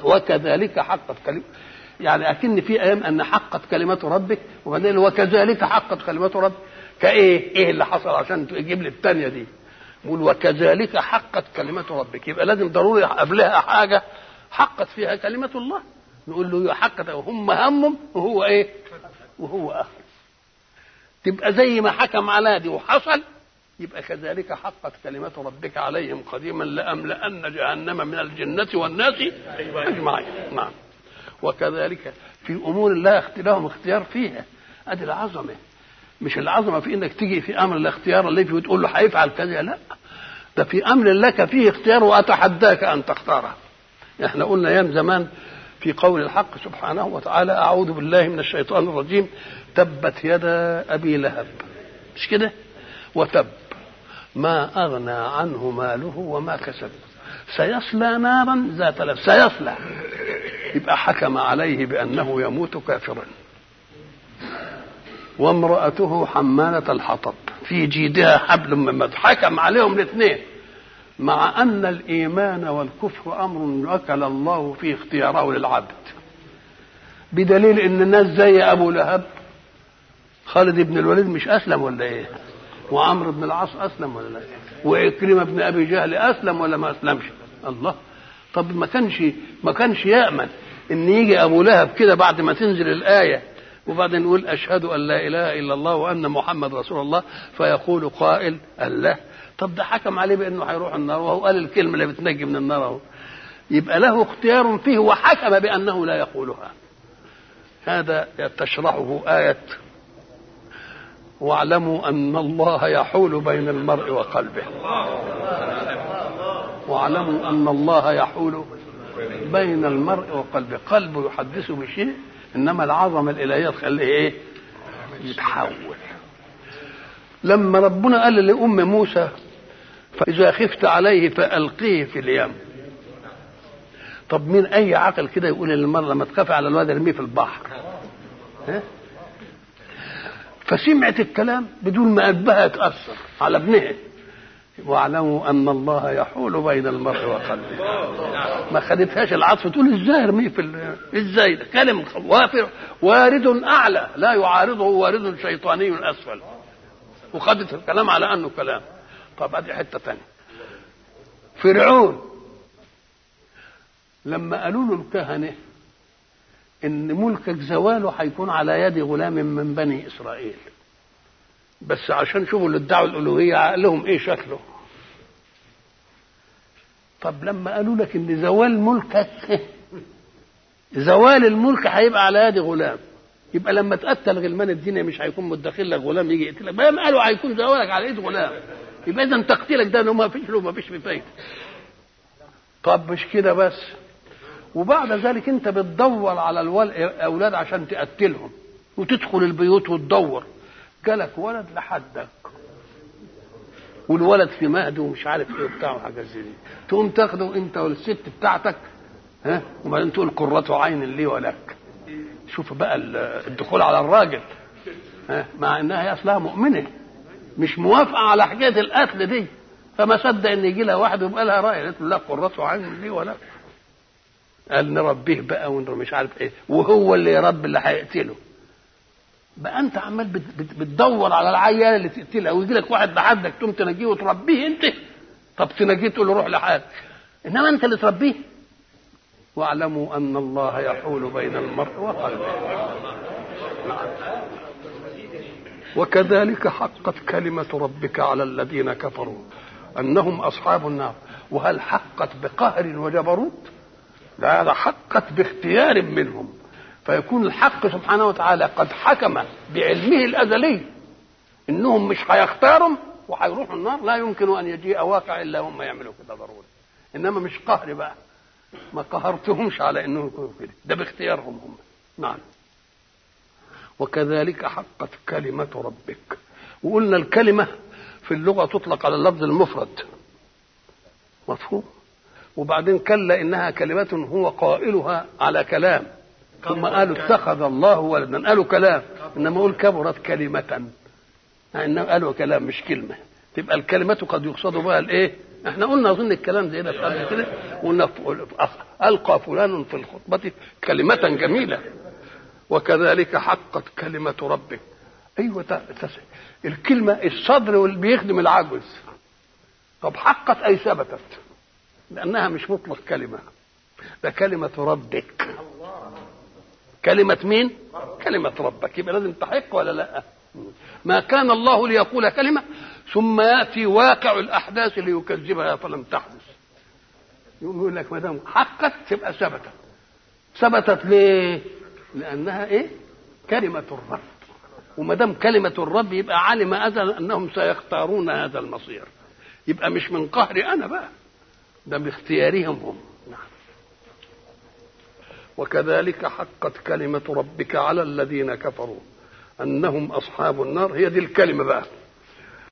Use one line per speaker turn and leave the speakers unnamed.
وكذلك حقت كلمة يعني أكن في أيام أن حقت كلمة ربك وبعدين وكذلك حقت كلمة ربك كإيه؟ إيه اللي حصل عشان تجيب لي الثانية دي؟ يقول وكذلك حقت كلمة ربك يبقى لازم ضروري قبلها حاجة حقت فيها كلمة الله نقول له حقت هم همهم وهو إيه؟ وهو أهل تبقى زي ما حكم على دي وحصل يبقى كذلك حقت كلمة ربك عليهم قديما لأملأن جهنم من الجنة والناس أجمعين نعم وكذلك في أمور الله لهم اختيار فيها أدي العظمة مش العظمة في إنك تيجي في أمر الاختيار اللي فيه وتقول له هيفعل كذا لا ده في أمر لك فيه اختيار وأتحداك أن تختاره احنا قلنا أيام زمان في قول الحق سبحانه وتعالى أعوذ بالله من الشيطان الرجيم تبت يدا أبي لهب مش كده وتب ما أغنى عنه ماله وما كسب سيصلى نارا ذات لهب سيصلى يبقى حكم عليه بأنه يموت كافرا وامرأته حمالة الحطب في جيدها حبل من مسد حكم عليهم الاثنين مع أن الإيمان والكفر أمر وكل الله فيه اختياره للعبد بدليل أن الناس زي أبو لهب خالد بن الوليد مش أسلم ولا إيه وعمرو بن العاص أسلم ولا لا وإكرمة بن أبي جهل أسلم ولا ما أسلمش الله طب ما كانش ما كانش يأمن ان يجي ابو لهب كده بعد ما تنزل الايه وبعدين يقول اشهد ان لا اله الا الله وان محمد رسول الله فيقول قائل الله طب ده حكم عليه بانه هيروح النار وهو قال الكلمه اللي بتنجي من النار اهو يبقى له اختيار فيه وحكم بانه لا يقولها هذا تشرحه ايه واعلموا ان الله يحول بين المرء وقلبه واعلموا ان الله يحول بين المرء وقلبه قلبه يحدثه بشيء انما العظمه الالهيه تخليه ايه يتحول لما ربنا قال لام موسى فاذا خفت عليه فالقيه في اليم طب مين اي عقل كده يقول للمرأة لما تخاف على الواد ارميه في البحر ها؟ فسمعت الكلام بدون ما قلبها يتاثر على ابنها واعلموا ان الله يحول بين المرء وقلبه ما خدتهاش العطف تقول ازاي ارميه في ال... ازاي ده كلم وافر وارد اعلى لا يعارضه وارد شيطاني اسفل وخدت الكلام على انه كلام طب ادي حته ثانيه فرعون لما قالوا له الكهنه ان ملكك زواله هيكون على يد غلام من بني اسرائيل بس عشان شوفوا اللي ادعوا الالوهيه عقلهم ايه شكله طب لما قالوا لك ان زوال ملكك زوال الملك هيبقى على يد غلام يبقى لما تقتل غلمان الدنيا مش هيكون متدخل لك غلام يجي يقتلك ما قالوا هيكون زوالك على ايد غلام يبقى اذا تقتيلك ده ما فيش له ما فيش فايده طب مش كده بس وبعد ذلك انت بتدور على الاولاد عشان تقتلهم وتدخل البيوت وتدور جالك ولد لحدك والولد في مهد ومش عارف ايه وبتاع وحاجات زي دي تقوم تاخده انت والست بتاعتك ها وبعدين تقول قرة عين لي ولك شوف بقى الدخول على الراجل ها مع انها هي اصلها مؤمنه مش موافقه على حكايه القتل دي فما صدق ان يجي لها واحد ويبقى لها راي قالت له لا قرة عين لي ولك قال نربيه بقى مش عارف ايه وهو اللي يربي اللي هيقتله بقى انت عمال بتدور على العيال اللي تقتلها ويجي لك واحد لحدك تقوم تنجيه وتربيه انت طب تنجيه تقول له روح لحالك انما انت اللي تربيه واعلموا ان الله يحول بين المرء وقلبه وكذلك حقت كلمة ربك على الذين كفروا أنهم أصحاب النار وهل حقت بقهر وجبروت لا هذا حقت باختيار منهم فيكون الحق سبحانه وتعالى قد حكم بعلمه الازلي انهم مش هيختارهم وهيروحوا النار لا يمكن ان يجيء واقع الا هم يعملوا كده ضروري انما مش قهر بقى ما قهرتهمش على انهم يكونوا كده ده باختيارهم هم نعم وكذلك حقت كلمة ربك وقلنا الكلمة في اللغة تطلق على اللفظ المفرد مفهوم وبعدين كلا انها كلمة هو قائلها على كلام ثم قالوا اتخذ الله ولدا قالوا كلام انما اقول كبرت كلمة انهم قالوا كلام مش كلمة تبقى الكلمة قد يقصد بها الايه احنا قلنا اظن الكلام ده هنا قبل كده قلنا القى فلان في الخطبه كلمه جميله وكذلك حقت كلمه ربك ايوه تس... الكلمه الصدر واللي بيخدم العجز طب حقت اي ثبتت لانها مش مطلق كلمه ده كلمه ربك كلمه مين كلمه ربك يبقى لازم تحق ولا لا ما كان الله ليقول كلمه ثم ياتي واقع الاحداث ليكذبها فلم تحدث يقول لك ما دام حقت تبقى ثبتت ثبتت ليه؟ لانها ايه؟ كلمه الرب وما دام كلمه الرب يبقى علم ازل انهم سيختارون هذا المصير يبقى مش من قهري انا بقى ده باختيارهم هم نعم وكذلك حقت كلمه ربك على الذين كفروا انهم اصحاب النار هي دي الكلمه بقى